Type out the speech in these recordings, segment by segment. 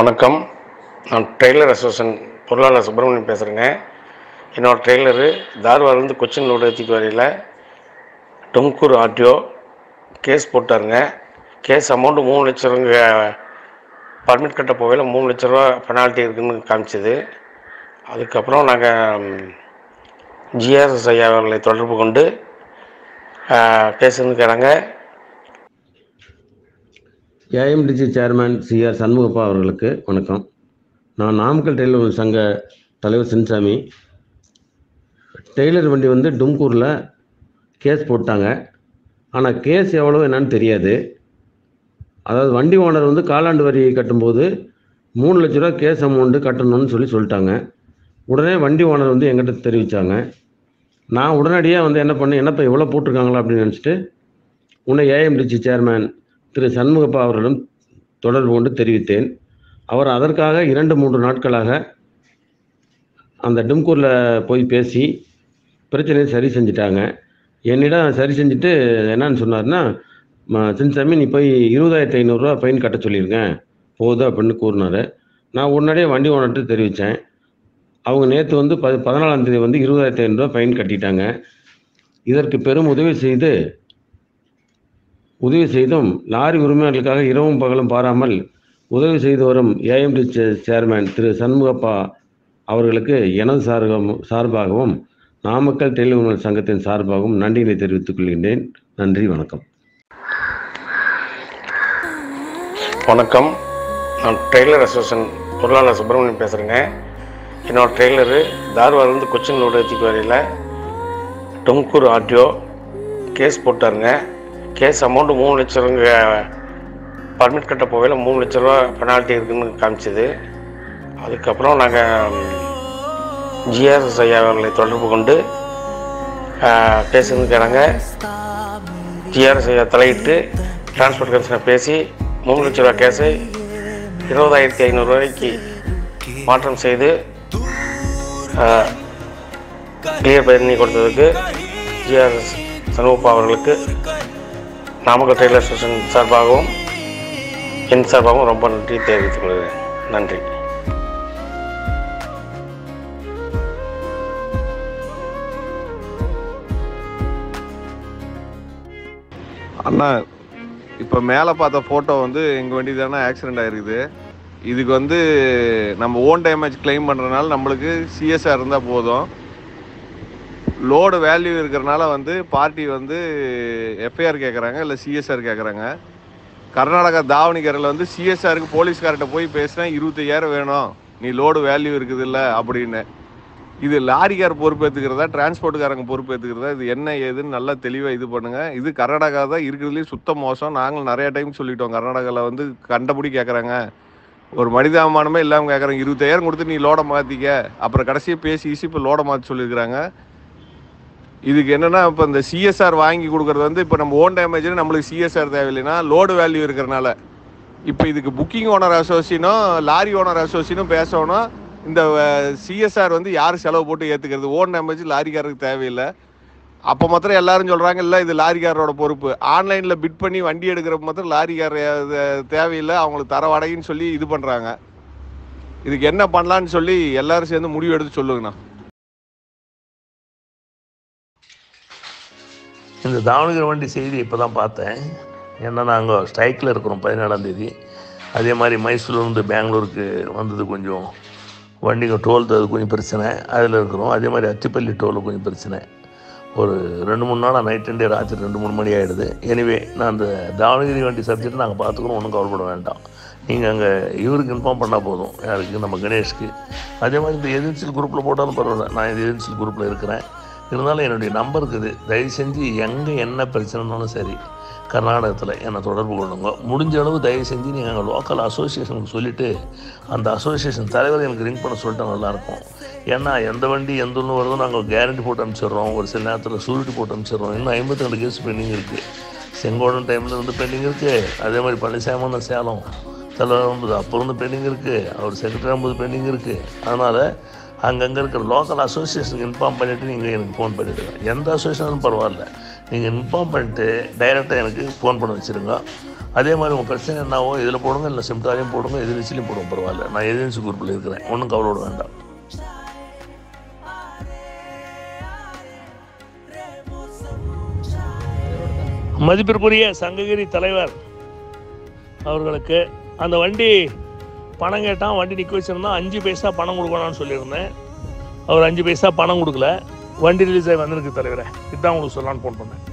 வணக்கம் நான் trailer association பொருளாளர் சுப்பிரமணியம் பேசுகிறேங்க என்னோட ட்ரெய்லரு தார்வாலேருந்து கொச்சின் லோடு ஏற்றிட்டு வரையில் தும்கூர் ஆர்டிஓ கேஸ் போட்டாருங்க கேஸ் அமௌண்ட்டு மூணு லட்ச ரூபாங்க பர்மிட் கட்ட போகையில் மூணு லட்ச ரூபா பெனால்ட்டி இருக்குன்னு காமிச்சது அதுக்கப்புறம் நாங்கள் ஜிஆர்எஸ் ஐயா அவர்களை தொடர்பு கொண்டு பேசுறதுக்காரங்க ஏஎம்டிசி சேர்மேன் சிஆர் சண்முகப்பா அவர்களுக்கு வணக்கம் நான் நாமக்கல் டெய்லர் சங்க தலைவர் சின்சாமி டெய்லர் வண்டி வந்து டும்கூரில் கேஸ் போட்டாங்க ஆனால் கேஸ் எவ்வளோ என்னன்னு தெரியாது அதாவது வண்டி ஓனர் வந்து காலாண்டு வரி கட்டும்போது மூணு லட்ச ரூபா கேஸ் அமௌண்ட்டு கட்டணும்னு சொல்லி சொல்லிட்டாங்க உடனே வண்டி ஓனர் வந்து எங்கிட்ட தெரிவித்தாங்க நான் உடனடியாக வந்து என்ன பண்ணேன் என்னப்பா இவ்வளோ போட்டிருக்காங்களா அப்படின்னு நினச்சிட்டு உன்னை ஏஎம்டிசி சேர்மேன் திரு சண்முகப்பா அவர்களிடம் தொடர்பு கொண்டு தெரிவித்தேன் அவர் அதற்காக இரண்டு மூன்று நாட்களாக அந்த டிம்கூரில் போய் பேசி பிரச்சனையை சரி செஞ்சிட்டாங்க என்னிடம் சரி செஞ்சுட்டு என்னன்னு சொன்னார்னா "ம, சின்சாமி நீ போய் இருபதாயிரத்தி ஐநூறுரூவா ஃபைன் கட்ட சொல்லியிருக்கேன் போதும் அப்படின்னு கூறினார் நான் உடனடியே வண்டி ஓனர்கிட்ட தெரிவித்தேன் அவங்க நேற்று வந்து ப பதினாலாம் தேதி வந்து இருபதாயிரத்தி ஐநூறுரூவா ஃபைன் கட்டிட்டாங்க இதற்கு பெரும் உதவி செய்து உதவி செய்தும் லாரி உரிமையாளர்களுக்காக இரவும் பகலும் பாராமல் உதவி செய்து வரும் ஏஎம்டி சேர்மேன் திரு சண்முகப்பா அவர்களுக்கு எனது சார்பம் சார்பாகவும் நாமக்கல் டெலிவிஷன் சங்கத்தின் சார்பாகவும் நன்றிகளை தெரிவித்துக் கொள்கின்றேன் நன்றி வணக்கம் வணக்கம் நான் ட்ரெய்லர் அசோசியேஷன் பொருளாளர் சுப்பிரமணியம் பேசுகிறேங்க என்னோட ட்ரெய்லரு தார்வாலேருந்து கொச்சின் லோடு ஏற்றிட்டு வரையில் தும்கூர் ஆர்டிஓ கேஸ் போட்டாருங்க கேஸ் அமௌண்ட்டு மூணு லட்ச ரூபாங்க பர்மிட் கட்ட போகையில் மூணு லட்ச ரூபா பெனால்ட்டி இருக்குன்னு காமிச்சது அதுக்கப்புறம் நாங்கள் ஜிஆர்எஸ் ஐயா அவர்களை தொடர்பு கொண்டு பேசுறதுக்காரங்க ஜிஆர்எஸ் ஐயா தலையிட்டு டிரான்ஸ்போர்ட் கமிஷனை பேசி மூணு லட்ச ரூபா கேஸை இருபதாயிரத்தி ஐநூறுரூவாய்க்கு மாற்றம் செய்து கிளியர் பண்ணி கொடுத்ததுக்கு ஜிஆர்எஸ் சண்முகப்பா அவர்களுக்கு நாமக்கல் டெய்லர் அசோசியேஷன் சார்பாகவும் என் சார்பாகவும் ரொம்ப நன்றி தெரிவித்துக் கொள்கிறேன் நன்றி அண்ணா இப்போ மேலே பார்த்த ஃபோட்டோ வந்து எங்கள் வண்டி தானே ஆக்சிடென்ட் ஆயிருக்குது இதுக்கு வந்து நம்ம ஓன் டேமேஜ் கிளைம் பண்ணுறதுனால நம்மளுக்கு சிஎஸ்ஆர் இருந்தால் போதும் லோடு வேல்யூ இருக்கிறனால வந்து பார்ட்டி வந்து எஃப்ஐஆர் கேட்குறாங்க இல்லை சிஎஸ்ஆர் கேட்குறாங்க கர்நாடகா தாவணிக்கரையில் வந்து சிஎஸ்ஆருக்கு போலீஸ்கார்ட்ட போய் பேசினேன் இருபத்தையாயிரம் வேணும் நீ லோடு வேல்யூ இருக்குது இல்லை அப்படின்னு இது லாரிக்கார் பொறுப்பேற்றுக்கிறதா டிரான்ஸ்போர்ட்டுக்காரங்க பொறுப்பேற்றுக்கிறதா இது என்ன ஏதுன்னு நல்லா தெளிவாக இது பண்ணுங்க இது கர்நாடகா தான் இருக்கிறதுலேயும் சுத்த மோசம் நாங்கள் நிறைய டைம் சொல்லிட்டோம் கர்நாடகாவில் வந்து கண்டபடி கேட்குறாங்க ஒரு மனிதாபிமானமே இல்லாமல் கேட்குறாங்க இருபத்தாயிரம் கொடுத்து நீ லோடை மாற்றிக்க அப்புறம் கடைசியாக பேசி ஈசி இப்போ லோடை மாற்றி சொல்லியிருக்கிறாங்க இதுக்கு என்னன்னா இப்போ இந்த சிஎஸ்ஆர் வாங்கி கொடுக்கறது வந்து இப்போ நம்ம ஓன் டேமேஜ் நம்மளுக்கு சிஎஸ்ஆர் தேவையில்லைன்னா லோடு வேல்யூ இருக்கிறனால இப்போ இதுக்கு புக்கிங் ஓனர் அசோசியனும் லாரி ஓனர் அசோசியனும் பேசணும் இந்த சிஎஸ்ஆர் வந்து யார் செலவு போட்டு ஏற்றுக்கிறது ஓன் டேமேஜ் லாரிக்காரருக்கு தேவையில்லை அப்போ மாத்திரம் எல்லாரும் சொல்கிறாங்க இல்லை இது லாரிக்காரரோட பொறுப்பு ஆன்லைனில் பிட் பண்ணி வண்டி எடுக்கிறப்ப மாத்திரம் லாரிக்கார அஹ், தேவையில்லை அவங்களுக்கு தர வாடகைன்னு சொல்லி இது பண்ணுறாங்க இதுக்கு என்ன பண்ணலான்னு சொல்லி எல்லாரும் சேர்ந்து முடிவு எடுத்து சொல்லுங்கண்ணா இந்த தாவணகிரி வண்டி செய்தி இப்போ தான் பார்த்தேன் ஏன்னா நாங்கள் ஸ்ட்ரைக்கில் இருக்கிறோம் பதினேழாம் தேதி அதே மாதிரி மைசூர்லேருந்து பெங்களூருக்கு வந்தது கொஞ்சம் வண்டிங்க டோல் அது கொஞ்சம் பிரச்சனை அதில் இருக்கிறோம் அதே மாதிரி அத்திப்பள்ளி டோலில் கொஞ்சம் பிரச்சனை ஒரு ரெண்டு மூணு நாளாக நைட் அண்ட் டே ராத்திரி ரெண்டு மூணு மணி ஆகிடுது எனிவே நான் அந்த தாவணகிரி வண்டி சப்ஜெக்ட் நாங்கள் பார்த்துக்கிறோம் ஒன்றும் கவலைப்பட வேண்டாம் நீங்கள் அங்கே இவருக்கு இன்ஃபார்ம் பண்ணால் போதும் யாருக்கு நம்ம கணேஷ்க்கு அதே மாதிரி இந்த ஏஜென்சியல் குரூப்பில் போட்டாலும் பரவாயில்ல நான் இந்த ஏஜென்சியல் குரூப்பில் இருக்கிறேன் இருந்தாலும் என்னுடைய நம்பர் இருக்குது தயவு செஞ்சு எங்கே என்ன பிரச்சனைனாலும் சரி கர்நாடகத்தில் என்னை தொடர்பு கொள்ளுங்க முடிஞ்ச அளவு தயவு செஞ்சு நீங்கள் எங்கள் லோக்கல் அசோசியேஷனுக்கு சொல்லிவிட்டு அந்த அசோசியேஷன் தலைவர் எனக்கு ரிங் பண்ண சொல்லிட்டா நல்லாயிருக்கும் ஏன்னா எந்த வண்டி எந்த ஒன்று வருதோ நாங்கள் கேரண்டி போட்டு அனுப்பிச்சிடுறோம் ஒரு சில நேரத்தில் சூரிட்டி போட்டு அனுப்பிச்சிடுறோம் இன்னும் ஐம்பத்தி ரெண்டு கேஸ் பெண்டிங் இருக்குது செங்கோடன் டைமில் இருந்து பெண்டிங் இருக்குது அதே மாதிரி பழனிசாமன் சேலம் தலைவர் வரும்போது அப்போ இருந்து பெண்டிங் இருக்குது அவர் செக்ரட்டரி ஆகும்போது பெண்டிங் இருக்குது அதனால் அங்கங்கே இருக்கிற லோக்கல் அசோசியேஷனுக்கு இன்ஃபார்ம் பண்ணிவிட்டு நீங்கள் எனக்கு ஃபோன் பண்ணிவிடுங்க எந்த அசோசியேஷனும் பரவாயில்ல நீங்கள் இன்ஃபார்ம் பண்ணிட்டு டைரெக்டாக எனக்கு ஃபோன் பண்ண வச்சுருங்க அதே மாதிரி உங்கள் பிரச்சனை என்னவோ இதில் போடுங்க இல்லை சிம்டாலையும் போடுங்க எதிர்ச்சிலையும் போடுங்க பரவாயில்ல நான் எதிர்ச்சி குரூப்பில் இருக்கிறேன் ஒன்றும் கவலைப்பட வேண்டாம் மதிப்பிற்குரிய சங்ககிரி தலைவர் அவர்களுக்கு அந்த வண்டி பணம் கேட்டான் வண்டி நிற்க வச்சுருந்தான் அஞ்சு பைசா பணம் கொடுக்கணும்னு சொல்லியிருந்தேன் அவர் அஞ்சு பைசா பணம் கொடுக்கல வண்டி ரிலீஸ் ஆகி வந்திருக்கு தலைவரே இதுதான் உங்களுக்கு சொல்லலான்னு ஃபோன் பண்ணேன்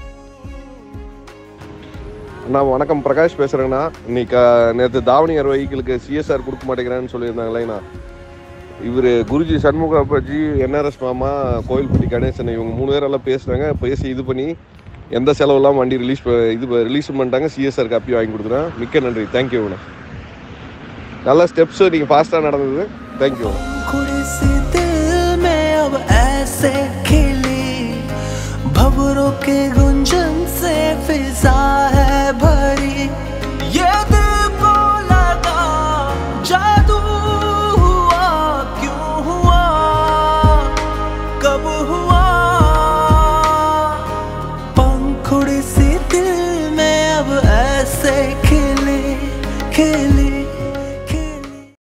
அண்ணா வணக்கம் பிரகாஷ் பேசுகிறேங்கண்ணா இன்னைக்கு நேற்று தாவணியர் வெஹிக்கிளுக்கு சிஎஸ்ஆர் கொடுக்க மாட்டேங்கிறேன்னு சொல்லியிருந்தாங்களேண்ணா இவர் குருஜி சண்முக அப்பாஜி என்ஆர்எஸ் மாமா கோயில்பட்டி கணேசன் இவங்க மூணு பேரெல்லாம் பேசுகிறாங்க பேசி இது பண்ணி எந்த செலவு இல்லாமல் வண்டி ரிலீஸ் இது ரிலீஸ் பண்ணிட்டாங்க சிஎஸ்ஆர் காப்பி வாங்கி கொடுக்குறேன் மிக்க நன்றி தேங்க்யூண்ணா நல்ல ஸ்டெப்ஸு நீங்கள் ஃபாஸ்ட்டாக நடந்தது தேங்க்யூண்ணா कुड़ी सी दिल में अब ऐसे खिली भवरों के गुंजन से फिजा है